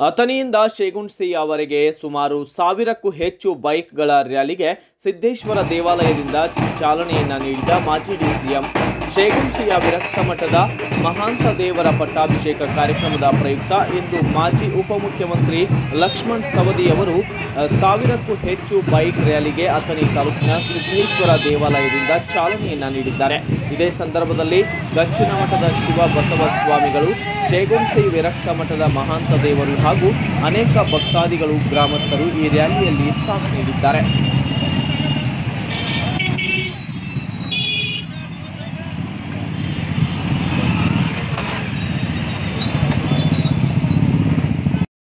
ಅಥಣಿಯಿಂದ ಶೇಗುಣ್ಸಿಯವರೆಗೆ ಸುಮಾರು ಸಾವಿರಕ್ಕೂ ಹೆಚ್ಚು ಬೈಕ್ಗಳ ರ್ಯಾಲಿಗೆ ಸಿದ್ದೇಶ್ವರ ದೇವಾಲಯದಿಂದ ಚಾಲನೆಯನ್ನ ನೀಡಿದ ಮಾಜಿ ಡಿಸಿಎಂ ಶೇಗುಣ್ಸಿಯ ವಿರಕ್ತ ಮಠದ ಮಹಾಂತ ದೇವರ ಪಟ್ಟಾಭಿಷೇಕ ಕಾರ್ಯಕ್ರಮದ ಪ್ರಯುಕ್ತ ಇಂದು ಮಾಜಿ ಉಪಮುಖ್ಯಮಂತ್ರಿ ಲಕ್ಷ್ಮಣ್ ಸವದಿಯವರು ಅ, ಸಾವಿರಕ್ಕೂ ಹೆಚ್ಚು ಬೈಕ್ ರ್ಯಾಲಿಗೆ ಅಥಣಿ ತಾಲೂಕಿನ ಸಿದ್ದೇಶ್ವರ ದೇವಾಲಯದಿಂದ ಚಾಲನೆಯನ್ನ ನೀಡಿದ್ದಾರೆ ಇದೇ ಸಂದರ್ಭದಲ್ಲಿ ದಕ್ಷಿಣ ಮಠದ ಶಿವ ಬಸವ ಸ್ವಾಮಿಗಳು ಶೇಗುಣ್ಸಿ ವಿರಕ್ತ ಮಠದ ಮಹಾಂತ ದೇವರು ಹಾಗೂ ಅನೇಕ ಭಕ್ತಾದಿಗಳು ಗ್ರಾಮಸ್ಥರು ಈ ರ್ಯಾಲಿಯಲ್ಲಿ ಸಾಥ್ ನೀಡಿದ್ದಾರೆ